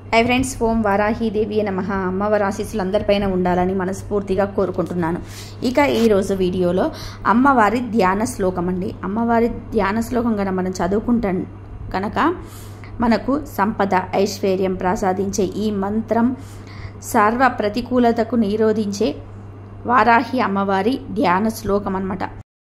hi friends ఓం వారాహీదేవి నమ అమ్మవారి ఆశీస్సులు అందరిపైన ఉండాలని మనస్ఫూర్తిగా కోరుకుంటున్నాను ఇక ఈరోజు వీడియోలో అమ్మవారి ధ్యాన శ్లోకం అండి అమ్మవారి ధ్యాన శ్లోకం కనుక మనం చదువుకుంటాం కనుక మనకు సంపద ఐశ్వర్యం ప్రసాదించే ఈ మంత్రం సర్వ ప్రతికూలతకు నిరోధించే వారాహి అమ్మవారి ధ్యాన శ్లోకం అన్నమాట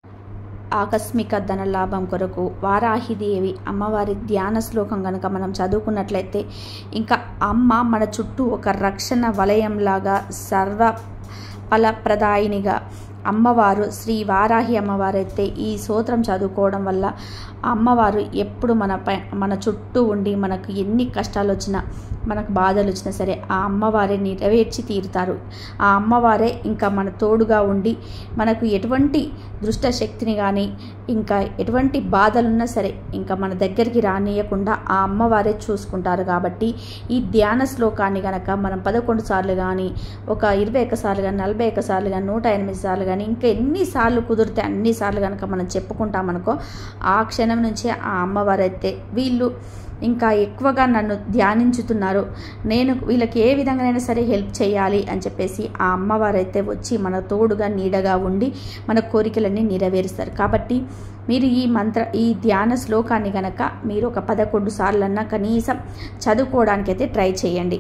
ఆకస్మిక ధనలాభం కొరకు వారాహిదేవి అమ్మవారి ధ్యాన శ్లోకం కనుక మనం చదువుకున్నట్లయితే ఇంకా అమ్మ మన చుట్టూ ఒక రక్షణ వలయంలాగా సర్వ ఫలప్రదాయినిగా అమ్మవారు శ్రీ వారాహి అమ్మవారు అయితే ఈ సూత్రం చదువుకోవడం వల్ల అమ్మవారు ఎప్పుడు మన పై మన చుట్టూ ఉండి మనకు ఎన్ని కష్టాలు వచ్చినా మనకు బాధలు వచ్చినా సరే ఆ అమ్మవారే నెరవేర్చి తీరుతారు ఆ అమ్మవారే ఇంకా మన తోడుగా ఉండి మనకు ఎటువంటి దృష్ట శక్తిని కానీ ఇంకా ఎటువంటి బాధలున్నా సరే ఇంకా మన దగ్గరికి రానియకుండా ఆ అమ్మవారే చూసుకుంటారు కాబట్టి ఈ ధ్యాన శ్లోకాన్ని గనక మనం పదకొండు సార్లు కానీ ఒక ఇరవై ఒక్క సార్లు కానీ నలభై ఒక్క సార్లు కానీ నూట ఎనిమిది సార్లు కానీ ఇంకా ఎన్నిసార్లు కుదిరితే అన్నిసార్లు కనుక మనం చెప్పుకుంటామనుకో ఆ క్షణం నుంచే ఆ అమ్మవారైతే వీళ్ళు ఇంకా ఎక్కువగా నన్ను ధ్యానించుతున్నారు నేను వీళ్ళకి ఏ విధంగానైనా సరే హెల్ప్ చేయాలి అని చెప్పేసి ఆ అమ్మవారైతే వచ్చి మన తోడుగా నీడగా ఉండి మన కోరికలన్నీ నెరవేరుస్తారు కాబట్టి మీరు ఈ మంత్ర ఈ ధ్యాన శ్లోకాన్ని గనక మీరు ఒక పదకొండు సార్లన్నా కనీసం చదువుకోవడానికైతే ట్రై చేయండి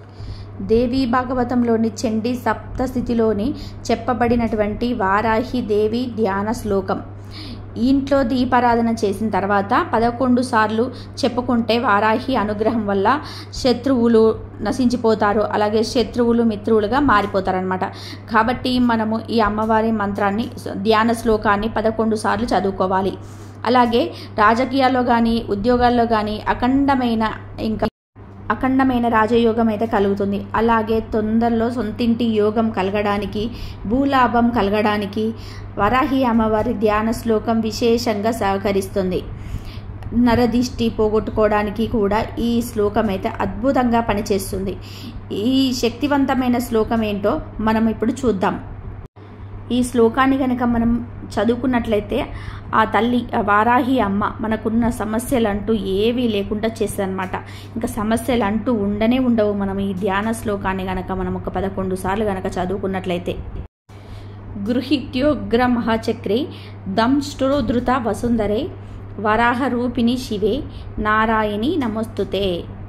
దేవి భాగవతంలోని చండీ సప్తస్థితిలోని చెప్పబడినటువంటి వారాహి దేవి ధ్యాన శ్లోకం ఇంట్లో దీపారాధన చేసిన తర్వాత పదకొండు సార్లు చెప్పుకుంటే వారాహి అనుగ్రహం వల్ల శత్రువులు నశించిపోతారు అలాగే శత్రువులు మిత్రువులుగా మారిపోతారనమాట కాబట్టి మనము ఈ అమ్మవారి మంత్రాన్ని ధ్యాన శ్లోకాన్ని పదకొండు సార్లు చదువుకోవాలి అలాగే రాజకీయాల్లో కానీ ఉద్యోగాల్లో కానీ అఖండమైన ఇంకా అఖండమైన రాజయోగం అయితే కలుగుతుంది అలాగే తొందరలో సొంతింటి యోగం కలగడానికి భూలాభం కలగడానికి వరాహి అమ్మవారి ధ్యాన శ్లోకం విశేషంగా సహకరిస్తుంది నరదిష్టి పోగొట్టుకోవడానికి కూడా ఈ శ్లోకం అయితే అద్భుతంగా పనిచేస్తుంది ఈ శక్తివంతమైన శ్లోకం ఏంటో మనం ఇప్పుడు చూద్దాం ఈ శ్లోకాన్ని కనుక మనం చదువుకున్నట్లయితే ఆ తల్లి వారాహి అమ్మ మనకున్న సమస్యలు అంటూ ఏవీ లేకుండా చేస్తుందన్నమాట ఇంకా సమస్యలు అంటూ ఉండనే ఉండవు మనం ఈ ధ్యాన శ్లోకాన్ని కనుక మనం ఒక పదకొండు సార్లు కనుక చదువుకున్నట్లయితే గృహిత్యోగ్ర మహాచక్రే దంష్టోధృత వసుందరే వరాహరూపిణి శివే నారాయణి నమస్తుతే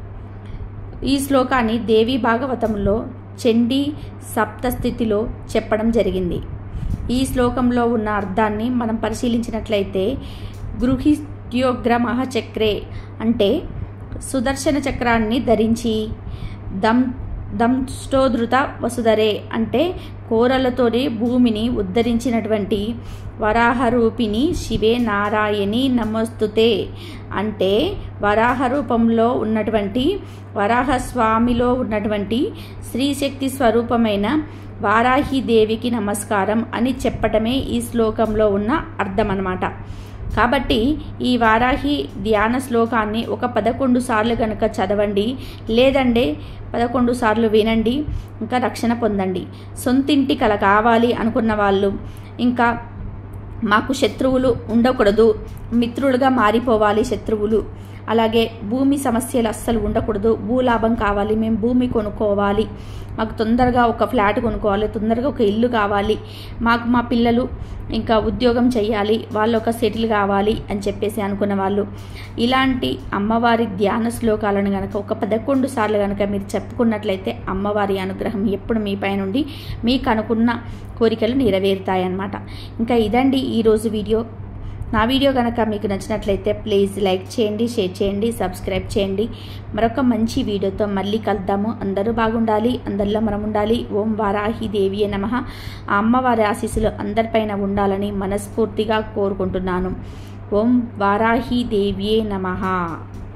ఈ శ్లోకాన్ని దేవి భాగవతంలో చండీ సప్తస్థితిలో చెప్పడం జరిగింది ఈ శ్లోకంలో ఉన్న అర్థాన్ని మనం పరిశీలించినట్లయితే గృహిత్యోగ్ర మహాచక్రే అంటే సుదర్శన చక్రాన్ని ధరించి దం దంష్టోధృత వసుధరే అంటే కోరలతోనే భూమిని ఉద్ధరించినటువంటి వరాహరూపిణి శివే నారాయణి నమస్తుతే అంటే వరాహ రూపంలో ఉన్నటువంటి వరాహస్వామిలో ఉన్నటువంటి స్త్రీశక్తి స్వరూపమైన వారాహిదేవికి నమస్కారం అని చెప్పటమే ఈ శ్లోకంలో ఉన్న అర్థం అన్నమాట కాబట్టి ఈ వారాహి ధ్యాన శ్లోకాన్ని ఒక పదకొండు సార్లు కనుక చదవండి లేదంటే పదకొండు సార్లు వినండి ఇంకా రక్షణ పొందండి సొంతింటి కల కావాలి అనుకున్న వాళ్ళు ఇంకా మాకు శత్రువులు ఉండకూడదు మిత్రులుగా మారిపోవాలి శత్రువులు అలాగే భూమి సమస్యలు అస్సలు ఉండకూడదు భూలాభం కావాలి మేము భూమి కొనుక్కోవాలి మాకు తొందరగా ఒక ఫ్లాట్ కొనుక్కోవాలి తొందరగా ఒక ఇల్లు కావాలి మాకు మా పిల్లలు ఇంకా ఉద్యోగం చేయాలి వాళ్ళు ఒక సెటిల్ కావాలి అని చెప్పేసి అనుకున్న వాళ్ళు ఇలాంటి అమ్మవారి ధ్యాన శ్లోకాలను కనుక ఒక పదకొండు సార్లు కనుక మీరు చెప్పుకున్నట్లయితే అమ్మవారి అనుగ్రహం ఎప్పుడు మీ పై నుండి మీకు అనుకున్న కోరికలు నెరవేరుతాయన్నమాట ఇంకా ఇదండి ఈరోజు వీడియో నా వీడియో కనుక మీకు నచ్చినట్లయితే ప్లీజ్ లైక్ చేయండి షేర్ చేయండి సబ్స్క్రైబ్ చేయండి మరొక మంచి వీడియోతో మళ్ళీ కలుద్దాము అందరూ బాగుండాలి అందరిలో మనం ఉండాలి ఓం వారాహి దేవి నమ ఆ అమ్మవారి ఆశీస్సులు అందరిపైన ఉండాలని మనస్ఫూర్తిగా కోరుకుంటున్నాను ఓం వారాహి దేవియే నమ